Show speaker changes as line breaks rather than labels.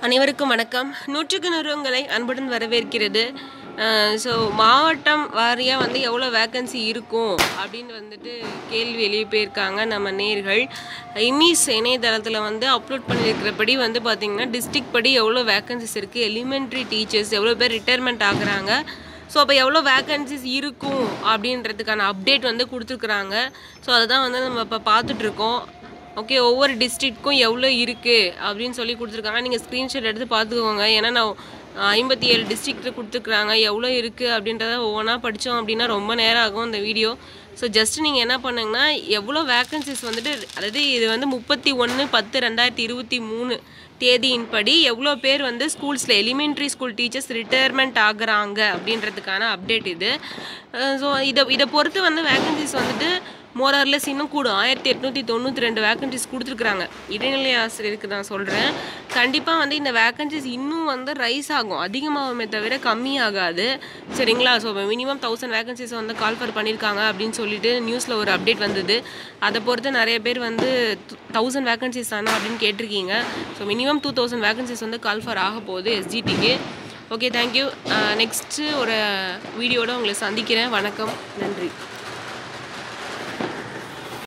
அனைவருக்கும் வணக்கம் நூற்றுக்கு நூறு உங்களை அன்புடன் வரவேற்கிறது ஸோ மாவட்டம் வாரியாக வந்து எவ்வளோ வேக்கன்சி இருக்கும் அப்படின்னு வந்துட்டு கேள்வி எழுப்பியிருக்காங்க நம்ம நேர்கள் இமிஸ் இணையதளத்தில் வந்து அப்லோட் பண்ணியிருக்கிறபடி வந்து பார்த்திங்கன்னா டிஸ்ட்ரிக்ட் படி எவ்வளோ வேக்கன்சிஸ் இருக்குது எலிமெண்ட்ரி டீச்சர்ஸ் எவ்வளோ பேர் ரிட்டையர்மெண்ட் ஆகுறாங்க ஸோ அப்போ எவ்வளோ வேக்கன்சிஸ் இருக்கும் அப்படின்றதுக்கான அப்டேட் வந்து கொடுத்துருக்குறாங்க ஸோ அதுதான் வந்து நம்ம இப்போ பார்த்துட்ருக்கோம் ஓகே ஒவ்வொரு டிஸ்ட்ரிக்ட்க்கும் எவ்வளோ இருக்குது அப்படின்னு சொல்லி கொடுத்துருக்காங்க நீங்கள் ஸ்க்ரீன்ஷாட் எடுத்து பார்த்துக்கோங்க ஏன்னா நான் ஐம்பத்தி ஏழு டிஸ்ட்ரிக்ட்டு கொடுத்துருக்குறாங்க எவ்வளோ இருக்குது அப்படின்றத ஒவ்வொன்றா படித்தோம் அப்படின்னா ரொம்ப நேரம் ஆகும் இந்த வீடியோ ஸோ ஜஸ்ட் நீங்கள் என்ன பண்ணுங்கன்னா எவ்வளோ வேக்கன்சிஸ் வந்துட்டு அதாவது இது வந்து முப்பத்தி ஒன்று பத்து ரெண்டாயிரத்தி இருபத்தி மூணு தேதியின்படி எவ்வளோ பேர் வந்து ஸ்கூல்ஸில் எலிமெண்ட்ரி ஸ்கூல் டீச்சர்ஸ் ரிட்டையர்மெண்ட் ஆகுறாங்க அப்படின்றதுக்கான அப்டேட் இது ஸோ இதை இதை பொறுத்து வந்து வேக்கன்சிஸ் வந்துட்டு மோரார்லெஸ் இன்னும் கூடும் ஆயிரத்தி எட்நூற்றி தொண்ணூற்றி ரெண்டு வேக்கன்சிஸ் கொடுத்துருக்குறாங்க இடைநிலை ஆசிரியருக்கு நான் சொல்கிறேன் கண்டிப்பாக வந்து இந்த வேக்கன்சிஸ் இன்னும் வந்து ரைஸ் ஆகும் அதிகமாகுமே தவிர கம்மியாகாது சரிங்களா ஸோ மினிமம் தௌசண்ட் வேகன்சிஸ் வந்து கால்ஃபர் பண்ணியிருக்காங்க அப்படின்னு சொல்லிட்டு நியூஸில் ஒரு அப்டேட் வந்தது அதை பொறுத்து நிறைய பேர் வந்து தௌசண்ட் வேகன்சிஸ் தானே அப்படின்னு கேட்டிருக்கீங்க so minimum two thousand vacancies வந்து கால்ஃபர் ஆக போகுது எஸ்ஜிடிக்கு ஓகே தேங்க்யூ நெக்ஸ்ட்டு ஒரு வீடியோட உங்களை சந்திக்கிறேன் வணக்கம் நன்றி